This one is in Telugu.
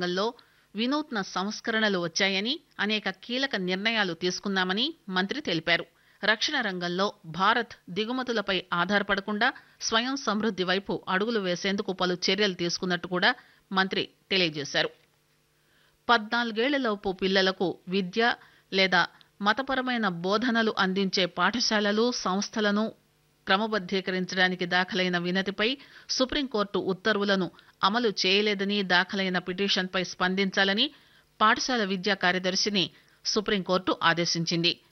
రంగంలో వినూత్న సంస్కరణలు వచ్చాయని అనేక కీలక నిర్ణయాలు తీసుకున్నామని మంత్రి తెలిపారు రక్షణ రంగంలో భారత్ దిగుమతులపై ఆధారపడకుండా స్వయం సమృద్ది వైపు అడుగులు వేసేందుకు పలు చర్యలు తీసుకున్నట్టు కూడా మంత్రి తెలియజేశారు పద్నాలుగేళ్లలోపు పిల్లలకు విద్య లేదా మతపరమైన బోధనలు అందించే పాఠశాలలు సంస్థలను క్రమబద్దీకరించడానికి దాఖలైన వినతిపై సుప్రీంకోర్టు ఉత్తర్వులను అమలు చేయలేదని దాఖలైన పిటిషన్పై స్పందించాలని పాఠశాల విద్యా కార్యదర్శిని సుప్రీంకోర్టు ఆదేశించింది